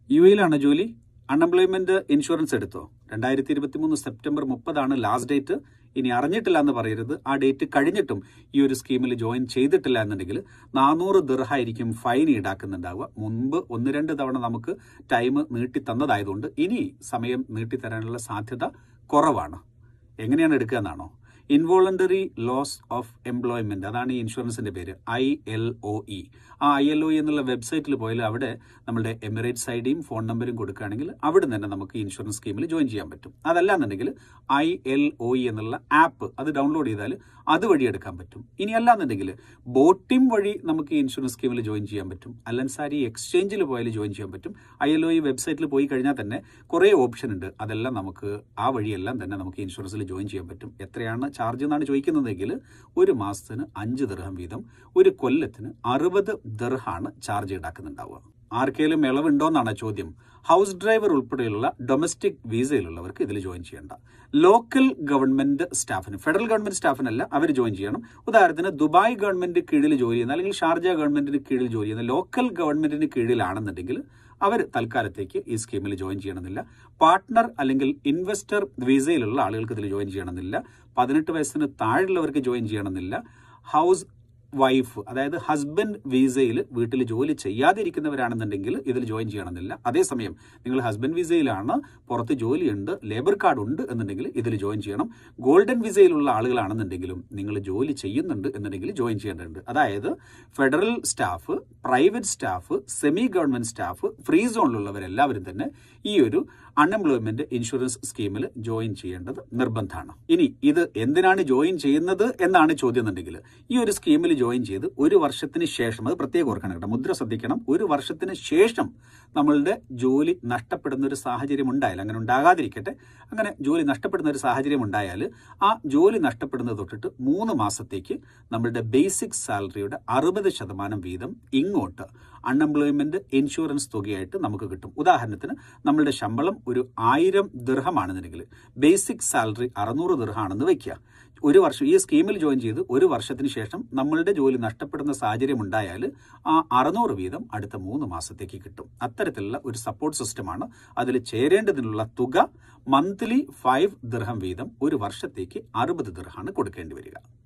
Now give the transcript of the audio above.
U എയിലാണ് ജോലി unemployment insurance എടുത്തോ രണ്ടായിരത്തി ഇരുപത്തി മൂന്ന് സെപ്റ്റംബർ മുപ്പതാണ് ലാസ്റ്റ് ഡേറ്റ് ഇനി അറിഞ്ഞിട്ടില്ല എന്ന് പറയരുത് ആ ഡേറ്റ് കഴിഞ്ഞിട്ടും ഈ ഒരു സ്കീമിൽ ജോയിൻ ചെയ്തിട്ടില്ല എന്നുണ്ടെങ്കിൽ നാനൂറ് ദിർഹായിരിക്കും ഫൈൻ ഈടാക്കുന്നുണ്ടാവുക മുൻപ് ഒന്ന് രണ്ട് തവണ നമുക്ക് ടൈം നീട്ടി തന്നതായതുകൊണ്ട് ഇനി സമയം നീട്ടിത്തരാനുള്ള സാധ്യത കുറവാണ് എങ്ങനെയാണ് എടുക്കുക എന്നാണോ ഇൻവോളണ്ടറി ലോസ് ഓഫ് എംപ്ലോയ്മെന്റ് അതാണ് ഈ ഇൻഷുറൻസിന്റെ പേര് ഐ എൽ ഒ ഇ ആ ഐ എൽ ഒ എന്നുള്ള വെബ്സൈറ്റിൽ പോയാൽ അവിടെ നമ്മുടെ എമിറേറ്റ്സ് ഐ ഡിയും ഫോൺ നമ്പറും കൊടുക്കുകയാണെങ്കിൽ അവിടെ തന്നെ നമുക്ക് ഇൻഷുറൻസ് സ്കീമിൽ ജോയിൻ ചെയ്യാൻ പറ്റും അതല്ല എന്നുണ്ടെങ്കിൽ ഐ എൽ ഒ ഇ എന്നുള്ള ആപ്പ് അത് ഡൗൺലോഡ് ചെയ്താൽ അതുവഴി എടുക്കാൻ പറ്റും ഇനി അല്ലാന്നുണ്ടെങ്കിൽ ബോട്ടിം വഴി നമുക്ക് ഈ ഇൻഷുറൻസ് സ്കീമിൽ ജോയിൻ ചെയ്യാൻ പറ്റും അല്ലൻസാരി എക്സ്ചേഞ്ചിൽ പോയാൽ ജോയിൻ ചെയ്യാൻ പറ്റും ഐ എൽ ഒ ഇ വെബ്സൈറ്റിൽ പോയി കഴിഞ്ഞാൽ തന്നെ കുറേ ഓപ്ഷൻ ഉണ്ട് അതെല്ലാം നമുക്ക് ആ വഴിയെല്ലാം തന്നെ നമുക്ക് ഇൻഷുറൻസിൽ ജോയിൻ ചെയ്യാൻ പറ്റും എത്രയാണ് ചാർജ് എന്നാണ് ചോദിക്കുന്നതെങ്കിൽ ഒരു മാസത്തിന് അഞ്ച് ദിർഹം വീതം ഒരു കൊല്ലത്തിന് അറുപത് ദിർഹാണ് ചാർജ് ഈടാക്കുന്നുണ്ടാവുക ആർക്കെങ്കിലും ഇളവുണ്ടോന്നാണ് ചോദ്യം ഹൗസ് ഡ്രൈവർ ഉൾപ്പെടെയുള്ള ഡൊമസ്റ്റിക് വിസയിലുള്ളവർക്ക് ഇതിൽ ജോയിൻ ചെയ്യേണ്ട ലോക്കൽ ഗവൺമെന്റ് സ്റ്റാഫിന് ഫെഡറൽ ഗവൺമെന്റ് സ്റ്റാഫിനല്ല അവർ ജോയിൻ ചെയ്യണം ഉദാഹരണത്തിന് ദുബായ് ഗവൺമെന്റ് കീഴിൽ ജോലി ചെയ്യുന്ന അല്ലെങ്കിൽ ഷാർജ ഗവൺമെന്റിന് കീഴിൽ ജോലി ചെയ്യുന്ന ലോക്കൽ ഗവൺമെന്റിന് കീഴിലാണെന്നുണ്ടെങ്കിൽ അവർ തൽക്കാലത്തേക്ക് ഈ സ്കീമിൽ ജോയിൻ ചെയ്യണമെന്നില്ല പാർട്ട്ണർ അല്ലെങ്കിൽ ഇൻവെസ്റ്റർ വിസയിലുള്ള ആളുകൾക്ക് ഇതിൽ ജോയിൻ ചെയ്യണമെന്നില്ല പതിനെട്ട് വയസ്സിന് താഴെയുള്ളവർക്ക് ജോയിൻ ചെയ്യണമെന്നില്ല ഹൗസ് വൈഫ് അതായത് ഹസ്ബൻഡ് വിസയിൽ വീട്ടിൽ ജോലി ചെയ്യാതിരിക്കുന്നവരാണെന്നുണ്ടെങ്കിൽ ഇതിൽ ജോയിൻ ചെയ്യണമെന്നില്ല അതേസമയം നിങ്ങൾ ഹസ്ബൻഡ് വിസയിലാണ് പുറത്ത് ജോലിയുണ്ട് ലേബർ കാർഡ് ഉണ്ട് എന്നുണ്ടെങ്കിൽ ഇതിൽ ജോയിൻ ചെയ്യണം ഗോൾഡൻ വിസയിലുള്ള ആളുകളാണെന്നുണ്ടെങ്കിലും നിങ്ങൾ ജോലി ചെയ്യുന്നുണ്ട് എന്നുണ്ടെങ്കിൽ ജോയിൻ ചെയ്യേണ്ടതുണ്ട് അതായത് federal staff private staff semi government staff free സോണിലുള്ളവരെല്ലാവരും തന്നെ ഈ ഒരു അൺഎംപ്ലോയ്മെന്റ് ഇൻഷുറൻസ് സ്കീമിൽ ജോയിൻ ചെയ്യേണ്ടത് നിർബന്ധമാണ് ഇനി ഇത് എന്തിനാണ് ജോയിൻ ചെയ്യുന്നത് എന്നാണ് ചോദ്യം എന്നുണ്ടെങ്കിൽ ഈ ഒരു സ്കീമിൽ ജോയിൻ ചെയ്ത് ഒരു വർഷത്തിന് ശേഷം അത് പ്രത്യേകം ഓർക്കണം കേട്ടോ മുദ്ര ശ്രദ്ധിക്കണം ഒരു വർഷത്തിന് ശേഷം നമ്മളുടെ ജോലി നഷ്ടപ്പെടുന്ന ഒരു സാഹചര്യം ഉണ്ടായാൽ അങ്ങനെ ഉണ്ടാകാതിരിക്കട്ടെ അങ്ങനെ ജോലി നഷ്ടപ്പെടുന്ന ഒരു സാഹചര്യം ഉണ്ടായാൽ ആ ജോലി നഷ്ടപ്പെടുന്നത് തൊട്ടിട്ട് മൂന്ന് മാസത്തേക്ക് നമ്മളുടെ ബേസിക് സാലറിയുടെ അറുപത് ശതമാനം വീതം ഇങ്ങോട്ട് അൺഎംപ്ലോയ്മെന്റ് ഇൻഷുറൻസ് തുകയായിട്ട് നമുക്ക് കിട്ടും ഉദാഹരണത്തിന് നമ്മളുടെ ശമ്പളം ഒരു ആയിരം ദീർഘമാണെന്നുണ്ടെങ്കിൽ ബേസിക് സാലറി അറുന്നൂറ് ദീർഘമാണെന്ന് വയ്ക്കുക ഒരു വർഷം ഈ സ്കീമിൽ ജോയിൻ ചെയ്ത് ഒരു വർഷത്തിന് ശേഷം നമ്മളുടെ ജോലി നഷ്ടപ്പെടുന്ന സാഹചര്യം ഉണ്ടായാൽ ആ അറുന്നൂറ് വീതം അടുത്ത മൂന്ന് മാസത്തേക്ക് കിട്ടും അത്തരത്തിലുള്ള ഒരു സപ്പോർട്ട് സിസ്റ്റമാണ് അതിൽ ചേരേണ്ടതിനുള്ള തുക മന്ത്ലി ഫൈവ് ദിർഹം വീതം ഒരു വർഷത്തേക്ക് അറുപത് ദിർഹാണ് കൊടുക്കേണ്ടി വരിക